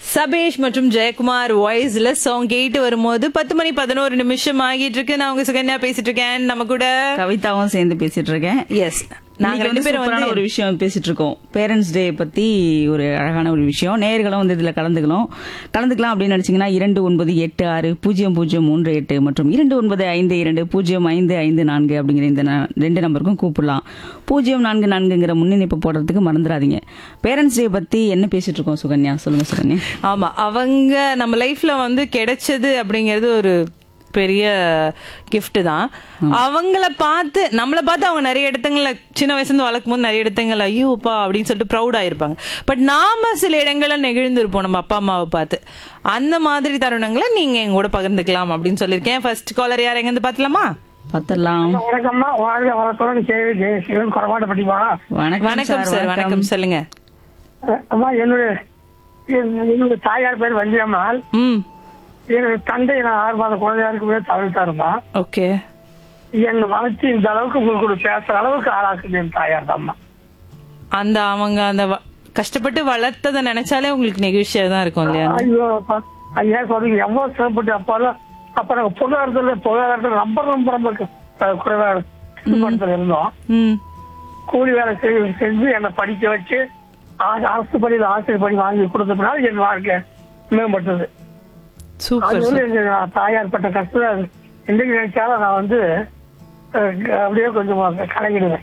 சபேஷ் மற்றும் ஜெயக்குமார் வாய்ஸ்ல சாங் கேட்டு வரும்போது பத்து மணி பதினோரு நிமிஷம் ஆகிட்டு இருக்கு நான் உங்க சுகன்யா பேசிட்டு இருக்கேன் நம்ம கூட கவிதாவும் சேர்ந்து பேசிட்டு இருக்கேன் எஸ் நாங்க நாங்க ரெண்டு பேரும் சூப்பரான வந்து ஒரு விஷயம் பேசிட்டு இருக்கோம் பேரண்ட்ஸ் டே பத்தி ஒரு அழகான ஒரு விஷயம் நேயர்களும் வந்து இதுல கலந்துக்கலாம் கலந்துக்கலாம் அப்படின்னு நினைச்சீங்கன்னா இரண்டு ஒன்பது எட்டு ஆறு பூஜ்ஜியம் பூஜ்ஜியம் மூன்று எட்டு மற்றும் இரண்டு ஒன்பது ஐந்து இரண்டு பூஜ்ஜியம் ஐந்து ஐந்து நான்கு அப்படிங்கிற இந்த ந- ரெண்டு நம்பருக்கும் கூப்பிடலாம் பூஜ்ஜியம் நான்கு நான்குங்கிற முன்னிணைப்பு போடுறதுக்கு மறந்துடாதீங்க பேரண்ட்ஸ் டே பத்தி என்ன பேசிட்டு இருக்கோம் சுகன்யா சொல்லுங்க சுகன்யா ஆமா அவங்க நம்ம லைஃப்ல வந்து கிடைச்சது அப்படிங்கிறது ஒரு பெரிய gift தான் அவங்கள பார்த்து நம்மள பார்த்து அவங்க நிறைய இடத்துங்கள்ல சின்ன வயசுல இருந்து வளர்க்கும் போது நிறைய இடத்துங்கள்ல ஐயோப்பா அப்படின்னு சொல்லிட்டு ப்ரௌட் ஆயிருப்பாங்க பட் நாம சில இடங்கள்ல நெகிழ்ந்திருப்போம் நம்ம அப்பா அம்மாவை பார்த்து அந்த மாதிரி தருணங்களை நீங்க எங்க கூட பகிர்ந்துக்கலாம் அப்படின்னு சொல்லியிருக்கேன் ஃபர்ஸ்ட் காலர் யார் எங்க இருந்து பாத்துலாமா பார்த்துடலாம் வணக்கம்மா வாழ்க வளத்தோடு கேள்வி ஜெயசீலன் குறமாட்டப்பட்டிமா வணக்கம் சார் வணக்கம் சொல்லுங்க அம்மா என்னுடைய என்- என்னுடைய தாயார் பேர் வந்தியம்மாள் ம் என்னுடைய தந்தை நான் ஆறு மாத குழந்தையா இருக்கும்போது தவிர்த்தாருமா ஓகே என்னை வளர்ச்சி இந்த அளவுக்கு உங்களுக்கு கூட பேசுற அளவுக்கு ஆளாக்குது என் தாயார் தான்மா அந்த அவங்க அந்த வ- கஷ்டப்பட்டு வளர்த்ததை நினைச்சாலே உங்களுக்கு நெகிழ்ச்சியா தான் இருக்கும் இல்லையா ஐயோ அப்பா ஐயா சொல்றீங்க எவ்வளவு சிறப்பட்டு அப்பெல்லாம் அப்ப நாங்க பொருளாதாரத்துல பொருளாதாரத்துல ரொம்ப ரொம்ப ரொம்ப கு- குறைவா கஷ்டப்படுத்துல இருந்தோம் ம் கூலி வேலை செஞ்சு செஞ்சு என்னை படிக்க வச்சு ஆ- அரசு பள்ளியில் ஆசிரியர் பணி வாங்கி கொடுத்ததுனால என் வாழ்க்கை மேம்பட்டது அது சூப்பர் வந்து எங்க தாயார் பட்ட கஷ்டம் அது என்னைக்கு நினைச்சாலும் நான் வந்து அஹ், அப்படியே கொஞ்சம் கலங்கிடுவேன்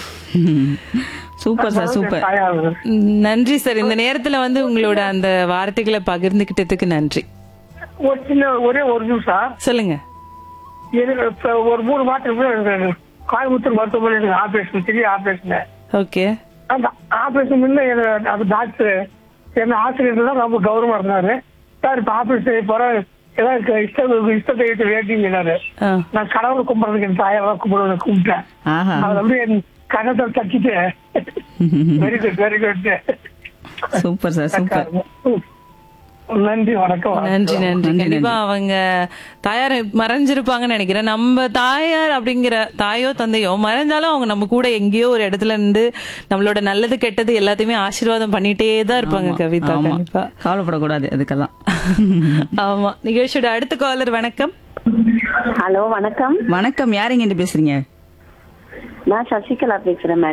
சூப்பர் சார் சூப்பர் தாயார் நன்றி சார் இந்த நேரத்துல வந்து உங்களோட அந்த வார்த்தைகளை பகிர்ந்துகிட்டதுக்கு நன்றி ஒரு சின்ன ஒரே ஒரு நிமிஷம் சொல்லுங்க எனக்கு இப்ப ஒரு மூணு மாதத்துக்கு முன்னாடி எனக்கு கோயம்புத்தூர் மருத்துவமனை எனக்கு ஆபரேஷன் பெரிய ஆபரேஷன் ஓகே அந்த ஆபரேஷன் முன்ன எனக்கு அந்த டாக்டர் என்ன ஆசிரியர் தான் ரொம்ப கௌரவமா இருந்தாரு சார் இப்ப ஆபரேஷன் செய்ய போறேன் ஏதாவது இஷ்ட இஷ்டத்தை எடுத்து வேட்டிங்கன்னாரு நான் கடவுள் கும்பிடுறதுக்கு என் தாயார் கும்பிடுறத கும்பிட்டேன் ஆஹா அவர் அப்படியே என் கன்னத்தை தட்டிட்டு very good very good super sir super நன்றி வணக்கம் நன்றி நன்றி நன்றி, கண்டிப்பா அவங்க தாயார் மறைஞ்சிருப்பாங்கன்னு நினைக்கிறேன் நம்ம தாயார் அப்படிங்கிற தாயோ தந்தையோ மறைஞ்சாலும் அவங்க நம்ம கூட எங்கேயோ ஒரு இடத்துல இருந்து நம்மளோட நல்லது கெட்டது எல்லாத்தையுமே ஆசீர்வாதம் பண்ணிட்டே தான் இருப்பாங்க கவிதா ஆமா. கண்டிப்பா கவலைப்படக்கூடாது அதுக்கெல்லாம் ஆமா நிகழ்ச்சியோட அடுத்த காலர் வணக்கம் ஹலோ வணக்கம் வணக்கம் யாருங்க இருந்து பேசுறீங்க நான் சசிகலா பேசுறேன்